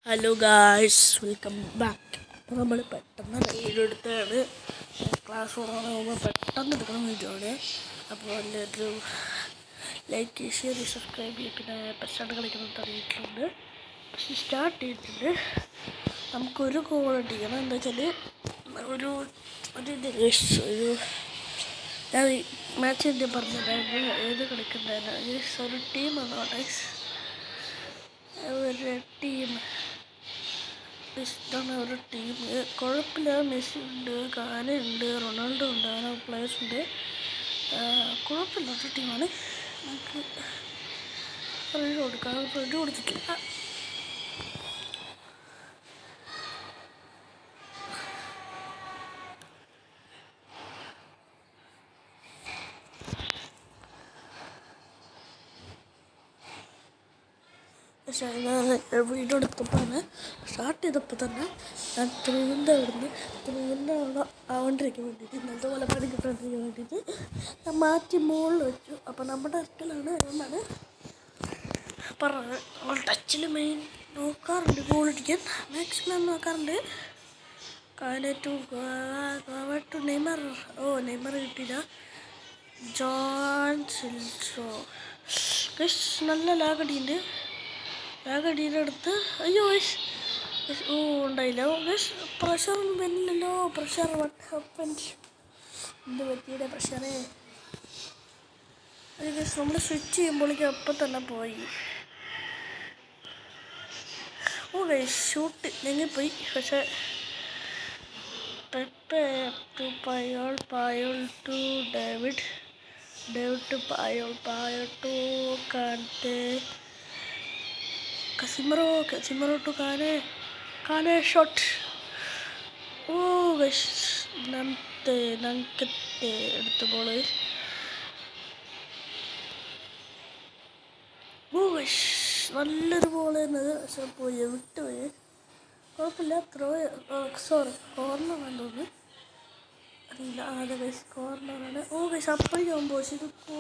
Hello guys welcome back നമ്മൾ പെട്ടെന്ന് ride എടുത്താണ് ക്ലാസ് തുടങ്ങുമ്പോൾ പെട്ടെന്ന് എടുക്കണം വീഡിയോയാണ് അപ്പോൾ എല്ലാവരും ലൈക്ക് ഷെയർ സബ്സ്ക്രൈബ് ചെയ്യും പിന്നെ പെസ്റ്റാണ്ട് കളിക്കുന്നത് തുടങ്ങിയിട്ടുണ്ട് പക്ഷെ സ്റ്റാർട്ട് ചെയ്തിട്ടുണ്ട് നമുക്കൊരു കോൾ അടിക്കണം എന്താ വെച്ചാൽ ഒരു ഒരു ഇത് guys, ഒരു ഞാൻ മാച്ച് എൻ്റെ പറഞ്ഞിട്ടുണ്ടായിരുന്നു ഏത് കളിക്കണ്ടായിരുന്നു ഒരു ടീമാണ് ഗൈസ് ഒരു ടീം ഇഷ്ടമാണ് ഒരു ടീം കുഴപ്പമില്ല മെസ്സി ഉണ്ട് കാനുണ്ട് റൊണാൾഡോ ഉണ്ട് അങ്ങനെ പ്ലേയേഴ്സ് ഉണ്ട് ആ, കുഴപ്പമില്ല ഒരു ടീമാണ് നമുക്ക് ഫ്രണ്ട് കൊടുക്കാം ഫ്രണ്ട് കൊടുത്തിട്ടില്ല പക്ഷേ ഞാൻ വീഡിയോ എടുത്തപ്പോൾ തന്നെ സ്റ്റാർട്ട് ചെയ്തപ്പോൾ തന്നെ ഞാൻ ത്രീൻ്റെ അവിടുന്ന് ത്രീൻ്റെ അവിടെ ആവാണ്ടിരിക്കാൻ വേണ്ടിയിട്ട് ഇന്നത്തെ പോലെ പണി കിട്ടാണ്ടിരിക്കാൻ വേണ്ടിയിട്ട് ഞാൻ മാറ്റി മുകളിൽ വെച്ചു അപ്പോൾ നമ്മുടെ അടുക്കലാണ് അതുകൊണ്ടാണ് പറഞ്ഞത് നമ്മൾ ടച്ചിൽ മെയിൻ നോക്കാറുണ്ട് ഗോൾ അടിക്കാൻ മാക്സിമം നോക്കാറുണ്ട് കാലറ്റു ടു നെയ്മർ ഓ നെയ്മർ കിട്ടിയില്ല ജോൺ സിൽസോ ഗൈസ് നല്ല ലാഗടിയുണ്ട് ലാഗടീൻ്റെ അടുത്ത് അയ്യോ ഗൈസ് ഗൈസ്, ഓ ഉണ്ടായില്ല ഓ ഗൈസ് പ്രഷർ ഒന്നും വരുന്നില്ലല്ലോ പ്രഷർ വട്ട് ഹപ്പൻസ് എന്ത് പറ്റിയുടെ പ്രഷറേ അത് ഗൈസ് നമ്മൾ സ്വിച്ച് ചെയ്യുമ്പോഴേക്കും അപ്പം തന്നെ പോയി ഓ ഗൈസ് ഷൂട്ട് ഞെങ്ങിപ്പോയി പക്ഷേ Pepe to Puyol Puyol to David David to Puyol Puyol to Kante Casemiro Casemiro to Kane Kane shot ഓ ഗൈസ് നത്തെ നങ്കത്തെ എടുത്ത ബോള് ഓ ഗൈസ് നല്ലൊരു ബോൾ എന്നത് പക്ഷെ പോയി വിട്ടുപോയി കുഴപ്പമില്ല ത്രോ സോറി കോർണർ കണ്ടോന്ന് അറിയില്ല ആ, അതെ ഗൈസ് കോർണറാണ് ഓ ഗൈസ് അപ്പോഴേക്കും പോസ് ഇത് കോ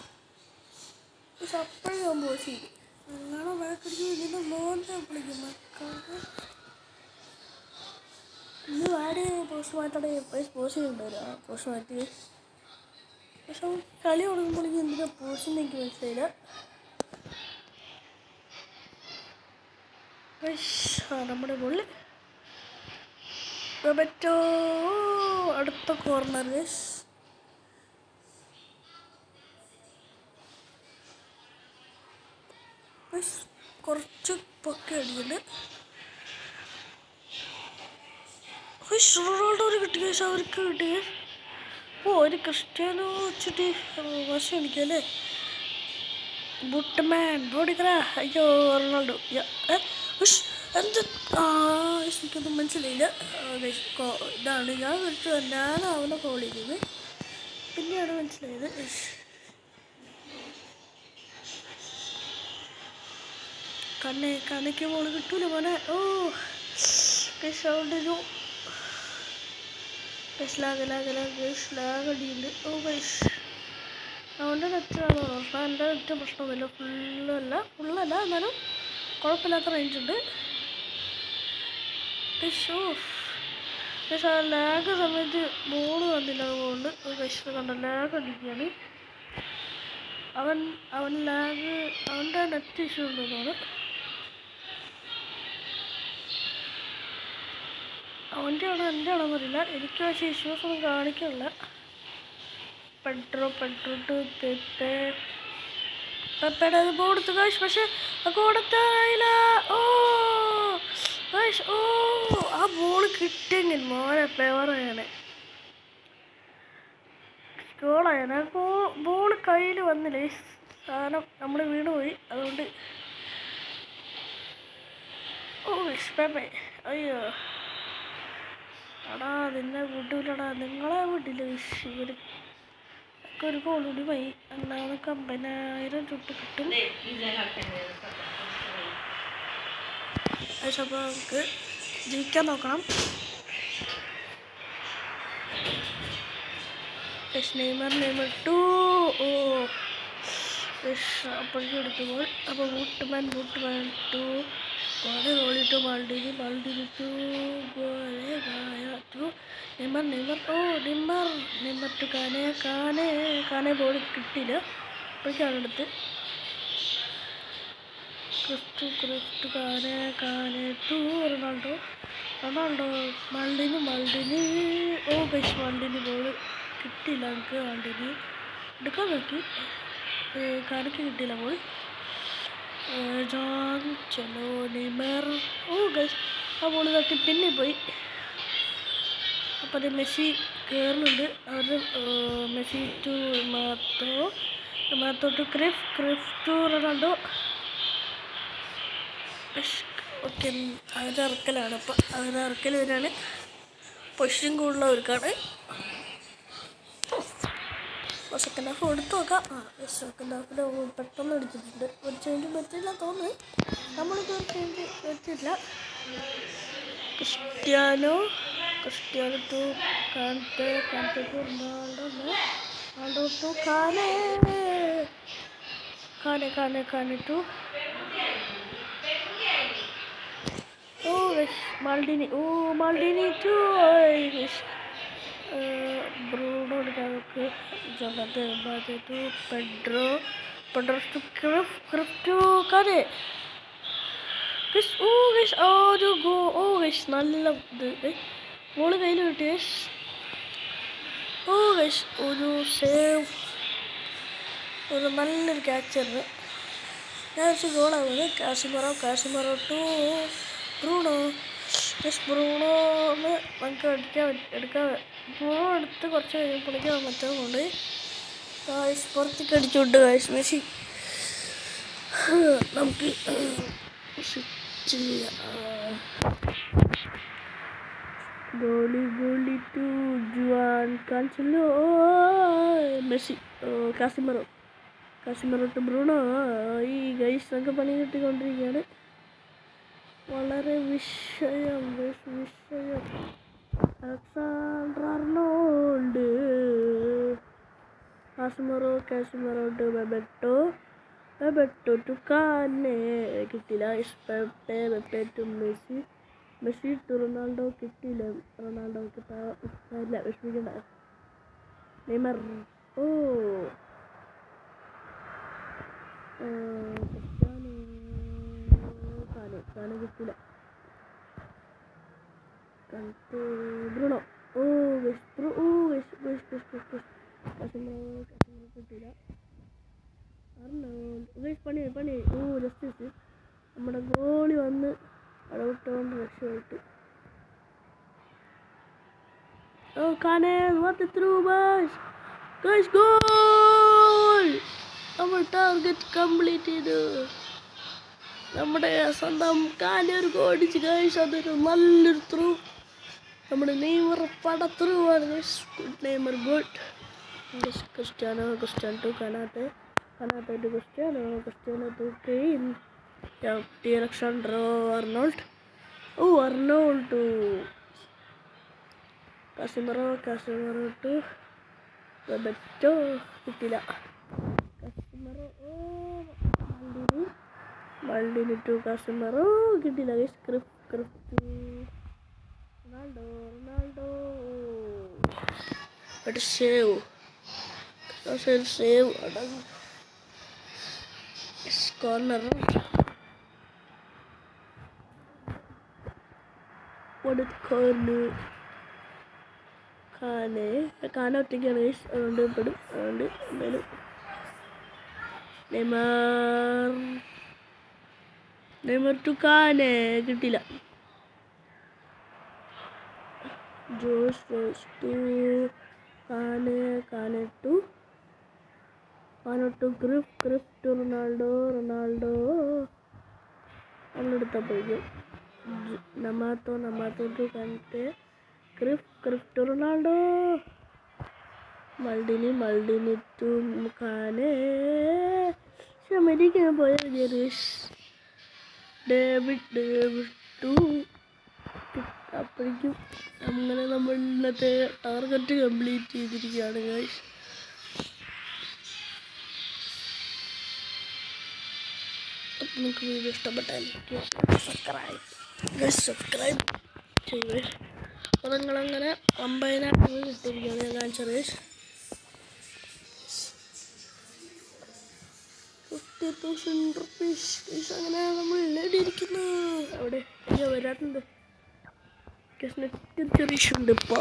ഗൈസ് അപ്പോഴേക്കും പോസ് ചെയ്തു നിങ്ങളെ വഴക്കടിച്ച് ഇതിൻ്റെ മോൻ്റെ വിളിക്കും മക്കളെ ഇന്ന് വാടി പോസ്റ്റ് മാറ്റാടെ പോസ്റ്റ് ചെയ്യുന്നുണ്ടായിരുന്നു ആ പോസ്റ്റ് മാറ്റി പക്ഷെ അവൻ കളി തുടങ്ങുമ്പോഴേക്കും എന്തിനാ പോസ്റ്റ് എനിക്ക് മനസ്സിലായില്ല ഗൈസ്, ആ നമ്മുടെ ബോളിൽ റൊബറ്റോ അടുത്ത കോർണർ ഗൈസ് ഗൈസ്, കുറച്ച് പൊക്കെ അടിയുണ്ട് ഗൈസ്, റൊണാൾഡോന് കിട്ടി ഗൈസ് അവർക്ക് കിട്ടി guys. ഓ ഒരു ക്രിസ്ത്യാനോ വെച്ചിട്ട് വശം എനിക്കല്ലേ ബുട്ട്മാൻ ഓടിക്കറ അയ്യോ റൊണാൾഡോ യ, ഏ, ഉഷ്, എന്ത് ആ ഉഷ്, എനിക്കൊന്നും മനസ്സിലായില്ല ആ, guys, കോ- ഇതാണ് ഞാൻ വിളിച്ചു ഞാൻ അവനെ കോൾ ചെയ്തത് പിന്നെയാണ് മനസ്സിലായത് ഉഷ്. കണ്ണെ കണ്ണയ്ക്ക് മോള് കിട്ടൂല മോനെ ഓ ഗൈസ് അവിടെ ഒരു guys lag lag lag guys lag അടിയുണ്ട് ഓ ഗൈസ് അവൻ്റെ നെറ്റാണോ പ്രശ്നം എൻ്റെ നെറ്റ് പ്രശ്നമൊന്നുമില്ല ഫുള്ളല്ല ഫുള്ളല്ല എന്നാലും കുഴപ്പമില്ലാത്ത റേഞ്ച് ഉണ്ട് ഷോ പക്ഷേ ആ ലാഗ് സമയത്ത് ബോൾ വന്നില്ല അതുകൊണ്ട് കഷ്ടം കണ്ട ലാഗ് അടിക്കുകയാണ് അവൻ അവൻ ലാഗ് അവൻ്റെ നെറ്റ് ഇഷ്യൂ ഉണ്ടെന്നാണ് അവൻ്റെ ആണോ എൻ്റെ ആണോ എന്നറിയില്ല എനിക്ക് പക്ഷേ ഇഷ്യൂസ് ഒന്നും കാണിക്കില്ല പെട്രോ പെട്രോ ടു പെപ്പെ പെപ്പയുടെ അത് കൊടുത്തു കാശ് പക്ഷെ കൊടുത്തായില്ല ഓ കാശ് ഓ ആ ബോൾ കിട്ടിയെങ്കിൽ മോനെ പെവറാണ് ഗോളായാണ് ബോൾ കയ്യിൽ വന്നില്ല ഈ സാധനം നമ്മൾ വീണ് പോയി അതുകൊണ്ട് ഓ പെപ്പെ അയ്യോ എടാ നിന്നെ വിടൂലടാ നിങ്ങളെ വിടില്ല ഇവർ ഒക്കെ ഒരു ഗോൾ കൂടി പോയി അങ്ങനെ അമ്പതിനായിരം രൂപ കിട്ടും പക്ഷെ അപ്പോൾ നമുക്ക് ജയിക്കാൻ നോക്കണം യെസ് നെയ്മർ നെയ്മർ ടു ഓ യെസ് അപ്പോഴേക്കും എടുക്കുമ്പോൾ അപ്പോൾ ബൂട്ട്മാൻ ബൂട്ട്മാൻ ടു കാനെ റോളി ടു മാൾഡിനി മാൾഡിനി ടു ഗോലെ ഗായ ടു നെയ്മർ നെയ്മർ ഓ Neymar Neymar to Kane Kane Kane ball കിട്ടിയില്ല അപ്പോഴേക്കാണ് എടുത്ത് ക്രിസ്റ്റു ക്രിസ്റ്റു Kane Kane to Ronaldo Ronaldo മൾഡിന് മൾഡിന് ഓ ഗൈസ് മൾഡിന് ബോൾ കിട്ടിയില്ല എനിക്ക് മൾഡിന് എടുക്കാൻ നോക്കി കാനക്ക് കിട്ടിയില്ല ബോൾ ജോൺ ചെലോ നെയ്മർ ഓ ഗൈസ് ആ ബോൾ തട്ടി പിന്നെ പോയി അപ്പോൾ അത് മെസ്സി കയറുന്നുണ്ട് അവർ മെസ്സി ടു മാത്തോ മാത്തോ to Cruyff Cruyff to Ronaldo okay അവരുടെ ഇറക്കലാണ് അപ്പം അവരുടെ ഇറക്കൽ വരാണ് പൊസിഷൻ കൂടുതലവർക്കാണ് സെക്കൻഡ് ഹാഫ് എടുത്ത് നോക്കാം ആ സെക്കൻഡ് ഹാഫിൽ പെട്ടെന്ന് അടിച്ചിട്ടുണ്ട് ഒരു ചേഞ്ച് പറ്റില്ല തോന്നുന്നു നമ്മളിത് ഒരു ചേഞ്ച് പറ്റില്ല Cristiano Cristiano to Kante Kante to Ronaldo Ronaldo to Kane Kane Kane Kane to ഓ മാൾഡിനി ഓ മാൾഡിനി ടു ബ്രൂണോ എടുക്കാതൊക്കെ ജഗത്തെ എംബാത്തെ to Pedro Pedro to Cruyff Cruyff to Kane guys ഓ ഗൈസ് ആ ഒരു ഗോ ഓ ഗൈസ് നല്ല ഇത് ബോള് കയ്യിൽ കിട്ടി ഗൈസ് ഓ ഗൈസ് ഒരു സേവ് ഒരു നല്ലൊരു ക്യാച്ചായിരുന്നു ഞാൻ വെച്ച് ഗോളാവുന്നത് Casemiro Casemiro to Bruno yes Bruno എന്ന് നമുക്ക് എടുക്കാൻ പറ്റ- എടുക്കാൻ ബ്രൂണോ എടുത്ത് കുറച്ച് കഴിയുമ്പോഴേക്കും മറ്റേ കൊണ്ട് ഗായ്സ് പുറത്തേക്ക് അടിച്ചുകൊണ്ട് ഗായ്സ് മെസ്സി നമുക്ക് switch goalie goalie to Juan Cancelo Messi Casemiro Casemiro to Bruno ഈ ഗൈസ് ഒക്കെ പണി കിട്ടിക്കൊണ്ടിരിക്കുകയാണ് വളരെ വിഷയം guys, വിഷയം Alexander Arnold Casemiro Casemiro to Bebeto Bebeto to Kane കിട്ടില്ല പെപ്പെ ബെപ്പെ to Messi Messi to Ronaldo കിട്ടിയില്ല റൊണാൾഡോക്ക് ഇല്ല വിഷമിക്കണ്ട നെയ്മർ ഓ ആ, ക്രിസ്ത്യാനോ കാനെ കാനെ കിട്ടില്ല കണ്ടു ബ്രുണോ ഓ ഗൈസ് ബ്രു ഓ guys guys guys guys guys Casemiro Casemiro കിട്ടില്ല അർണോൾഡ് ഗൈസ് പണി പണി ഓ ജസ്റ്റ് നമ്മുടെ ഗോളി വന്ന് അടവിട്ടുകൊണ്ട് രക്ഷപ്പെട്ടു ഓ Kane what through pass guys goal നമ്മൾ ടാർഗറ്റ് കംപ്ലീറ്റ് ചെയ്തു നമ്മുടെ സ്വന്തം കാനെ ഒരു ഗോൾ അടിച്ച് ഗൈസ് അതൊരു നല്ലൊരു ത്രൂ നമ്മുടെ നെയ്മർ പട ത്രൂ ആണ് guys good Neymar good Cristiano Cristiano to Kante Kante to Cristiano Cristiano to Kane ടി അലക്സാണ്ടറോ അർണോൾഡ് ഓ Arnold to Casemiro Casemiro to ബെറ്റോ കിട്ടില്ല കാസിമറോ ഓ മൾഡിനി മൾഡിനി ടു കാസിമറോ കിട്ടില്ല guys Cruyff Cruyff to Ronaldo Ronaldo ഒരു save ഒരു save അടങ്ങും കോർണർ ഒരു കോർണർ കാനെ കാന ഒറ്റയ്ക്കാണ് guys. അതുകൊണ്ട് പെടും അതുകൊണ്ട് എന്തായാലും നെയ്മർ നെയ്മർ ടു കാനെ കിട്ടില്ല Jose Jose to Kane Kane to Kane to Cruyff Cruyff to Ronaldo Ronaldo നമ്മളെടുത്തപ്പോഴേക്കും നമാത്തോ നമാത്തോ ടു കണ്ടിട്ട് Cruyff Cruyff to Ronaldo Maldini Maldini to Kane America പോയ ജെറീഷ് ഡേവിഡ് ഡേവിഡ് ടു അപ്പോഴേക്കും അങ്ങനെ നമ്മൾ ഇന്നത്തെ ടാർഗറ്റ് കംപ്ലീറ്റ് ചെയ്തിരിക്കുകയാണ് ഗൈസ് നിങ്ങൾക്ക് വീഡിയോ ഇഷ്ടപ്പെട്ടാൽ സബ്സ്ക്രൈബ് സബ്സ്ക്രൈബ് ചെയ്യുക അപ്പോൾ നിങ്ങളങ്ങനെ അമ്പതിനായിരം രൂപ കിട്ടിയിരിക്കുകയാണ് ഞാൻ കാണിച്ചത് ഫിഫ്റ്റി തൗസൻഡ് റുപ്പീസ് അങ്ങനെ നമ്മൾ നേടിയിരിക്കുന്നു അവിടെ അയ്യോ വരാറുണ്ട് നെറ്റ് ചെറിയ ഉണ്ട് ഇപ്പോൾ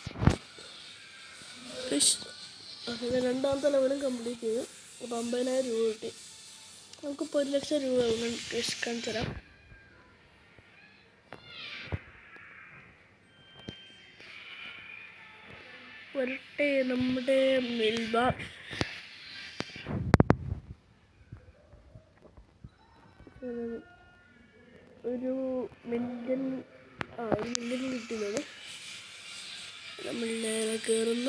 അങ്ങനെ രണ്ടാമത്തെ ലെവലും കംപ്ലീറ്റ് ചെയ്തു അപ്പോൾ അമ്പതിനായിരം രൂപ കിട്ടി നമുക്കിപ്പോൾ ഒരു ലക്ഷം രൂപ കാണിച്ചു തരാം വരട്ടെ നമ്മുടെ മിൽബ ഒരു മില്യൺ ആ ഒരു മില്യൺ കിട്ടുന്നത് നമ്മൾ നേരെ കയറുന്നു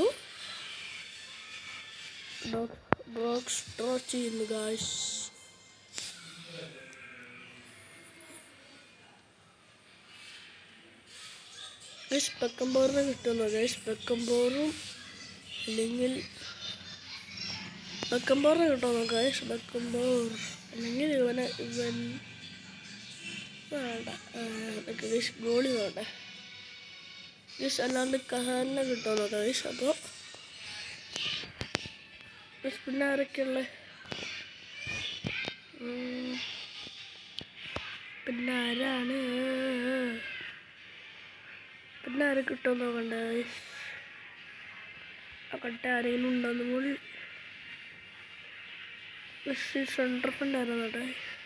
ബോക്സ് ഡ്രോ ചെയ്യുന്നു ഗായ്സ് ഗൈസ് പെക്കമ്പോറിന് കിട്ടുന്നു ഗൈസ് പെക്കമ്പോറും അല്ലെങ്കിൽ ബക്കമ്പോറിന് കിട്ടുന്നു ഗൈസ് ബക്കമ്പോർ അല്ലെങ്കിൽ ഇവനെ ഇവൻ വേണ്ട ഗൈസ് ഗോളി വേണ്ട ഗൈസ് അല്ലാണ്ട് കഹാനെ കിട്ടുന്നു ഗൈസ് അപ്പോൾ ഗൈസ് പിന്നെ ആരൊക്കെയുള്ള പിന്നെ ആരാണ് പിന്നെ ആരെ കിട്ടുമെന്ന് നോക്കണ്ടേ നോക്കട്ടെ ആരെങ്കിലും ഉണ്ടോന്ന് കൂടി സെൻറ്റർ ഫണ്ട് ആയിരുന്നോട്ടെ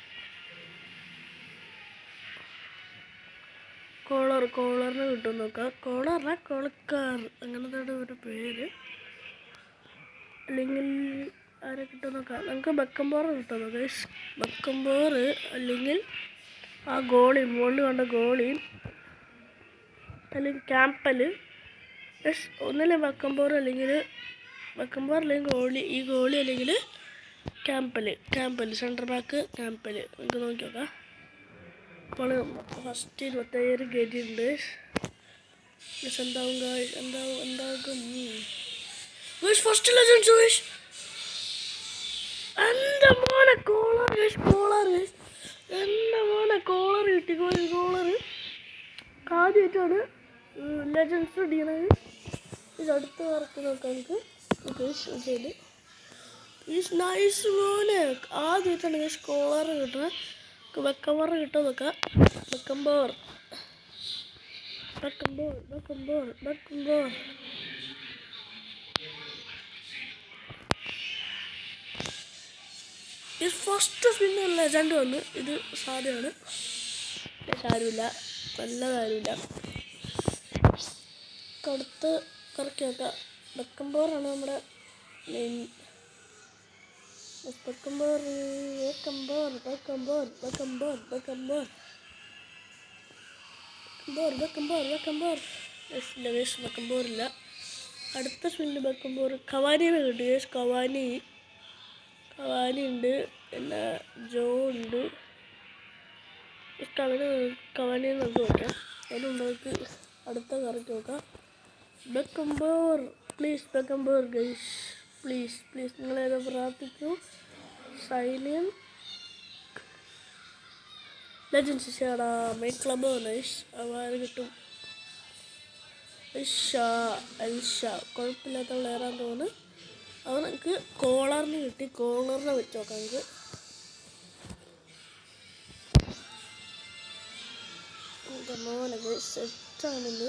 കോളർ കോളറിന് കിട്ടും നോക്കാം കോളറ കോളക്കാർ അങ്ങനത്തെ ഒരു പേര് അല്ലെങ്കിൽ ആരെ കിട്ടും നോക്കാം നമുക്ക് ബക്കമ്പോറ് കിട്ടും നോക്കാം ബക്കമ്പോറ് അല്ലെങ്കിൽ ആ ഗോളി മുകളിൽ കണ്ട ഗോളിയും അല്ലെങ്കിൽ ക്യാമ്പൽ യെസ് ഒന്നിലെ വക്കമ്പോർ അല്ലെങ്കിൽ വക്കമ്പോർ അല്ലെങ്കിൽ ഗോളി ഈ ഗോളി അല്ലെങ്കിൽ Campbell Campbell centre back Campbell നമുക്ക് നോക്കി നോക്കാം അപ്പോൾ ഫസ്റ്റ് ഇരുപത്തയ്യായിരം കയറ്റി ഉണ്ട് യെസ് എന്താവും ഗായ്സ് എന്താവും എന്താകും ഗേഷ് ഫസ്റ്റ് ലെജൻസ് ഗേഷ് എൻ്റെ മോനെ കോളർ ഗേഷ് കോളർ ഗേഷ് എൻ്റെ മോനെ കോളർ കിട്ടി കോളർ ആദ്യമായിട്ടാണ് ലെജൻസ് ഇടിയണത് ഇത് അടുത്ത് വർക്ക് നോക്കാം നമുക്ക് ചെയ്ത് ഈസ് നൈസ് മോനെ ആദ്യമായിട്ടാണ് ഈ സ്കോളർ കിട്ടുന്നത് വെക്കമ്പർ കിട്ടും നോക്കാം വെക്കമ്പോർ വെക്കമ്പോർ വെക്കമ്പോർ വെക്കമ്പോർ ഇത് ഫസ്റ്റ് സ്പിന്നർ ലെജൻഡ് വന്ന് ഇത് സാധ്യമാണ് കാര്യമില്ല നല്ല കാര്യമില്ല കടുത്ത് കറക്കി വെക്കാം വെക്കുമ്പോഴാണ് നമ്മുടെ മെയിൻ വെക്കുമ്പോൾ വെക്കുമ്പോൾ വെക്കുമ്പോൾ വെക്കുമ്പോൾ വെക്കുമ്പോൾ വെക്കുമ്പോൾ വെക്കുമ്പോൾ വെക്കുമ്പോൾ ഇല്ല വേസ് വെക്കുമ്പോറില്ല അടുത്ത സ്പിന്നിൽ വെക്കുമ്പോൾ കവാനിനെ കിട്ടി വേസ് കവാനി കവാനി ഉണ്ട് പിന്നെ ജോ ഉണ്ട് കവന് കവനെ നമുക്ക് നോക്കാം അതിനുണ്ട് നമുക്ക് അടുത്ത കറിക്ക് നോക്കാം Beckenbauer please Beckenbauer guys please please നിങ്ങളേത് പ്രാർത്ഥിക്കൂ സൈന്യം ലെജൻസ് ചേടാ മെയിൻ ക്ലബ് നൈസ് അവര് കിട്ടും ഷാ അൽഷാ കുഴപ്പമില്ലാത്ത പ്ലെയറാന്ന് തോന്നുന്നു അത് നമുക്ക് കോളറിന് കിട്ടി കോളറിനെ വെച്ച് നോക്കാം നമുക്ക് മോനൊക്കെ സെറ്റാണിത്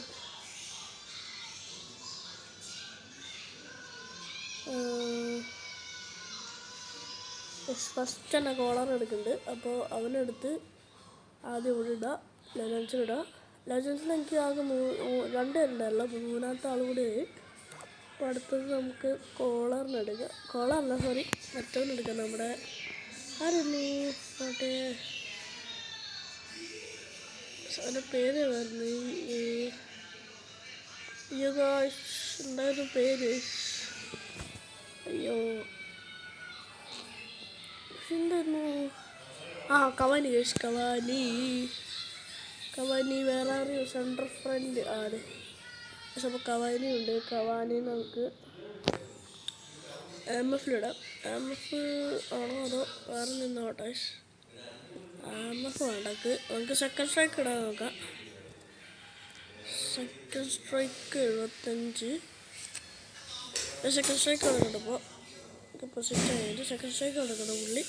ഫസ്റ്റ് തന്നെ കോളർ എടുക്കുന്നുണ്ട് അപ്പോൾ അവനെടുത്ത് ആദ്യം ഇവിടെ ഇടുക ലെജൻസിൽ ഇടുക ലെജൻസിൽ എനിക്ക് ആകെ മൂ രണ്ട് പേരുണ്ടായല്ലോ മൂന്നാമത്തെ ആൾ കൂടി ആയി അപ്പോൾ അടുത്തത് നമുക്ക് കോളറിന് എടുക്കുക കോളറല്ല സോറി മറ്റവനെടുക്കാം നമ്മുടെ ആരുന്നു മറ്റേ അവൻ്റെ പേര് വരുന്നു ഈ അയ്യോ ഗായ്സ് ഉണ്ടായിരുന്ന പേര് അയ്യോ എന്തായിരുന്നു ആ കവാനി ഗൈസ് കവാനി കവാനി വേറെ അറിയോ സെൻട്രൽ ഫ്രണ്ട് ആണ് പക്ഷെ അപ്പോൾ കവാനി ഉണ്ട് കവാനി നമുക്ക് എം എഫിലിടാം എം എഫ് ആണോ അതോ വേറെ നിന്നോട്ടെ നമുക്ക് വേണ്ടക്ക് നമുക്ക് സെക്കൻഡ് സ്ട്രൈക്ക് ഇടാൻ നോക്കാം സെക്കൻഡ് സ്ട്രൈക്ക് എഴുപത്തഞ്ച് സെക്കൻഡ് സ്ട്രൈക്ക് കൊടുക്കണ്ടപ്പോൾ ഇപ്പോൾ സിക്സ് കഴിഞ്ഞിട്ട് സെക്കൻഡ് സ്ട്രൈക്ക് കൊടുക്കണം പുള്ളി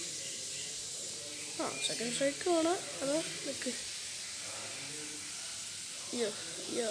ആ സെക്കൻഡ് സ്ട്രൈക്ക് വേണം അതോ നിൽക്ക് അയ്യോ അയ്യോ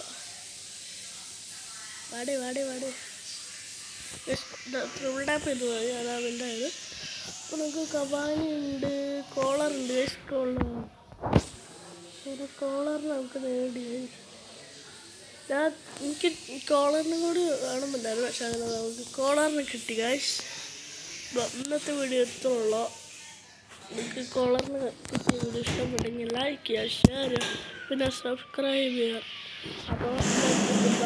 വാടേ വാടേ വാടേ ട്രിപ്പിൾ ടാപ്പ് ചെയ്ത് പോയി അതാണ് ഉണ്ടായത് അപ്പോൾ നമുക്ക് കബാനി ഉണ്ട് കോളർ ഉണ്ട് ഗൈസ് കോളർ ഒരു കോളർ നമുക്ക് നേടി ഞാൻ എനിക്ക് കോളറിനും കൂടി വേണമെന്നുണ്ടായിരുന്നു പക്ഷെ അങ്ങനെ നമുക്ക് കോളറിന് കിട്ടി ഗൈസ് ഇന്നത്തെ വീഡിയോ എത്തുള്ളൂ നിങ്ങൾക്ക് കോളറിന് കിട്ടിയ വീഡിയോ ഇഷ്ടപ്പെട്ടെങ്കിൽ ലൈക്ക് ചെയ്യുക ഷെയർ ചെയ്യുക പിന്നെ സബ്സ്ക്രൈബ് ചെയ്യുക അപ്പോൾ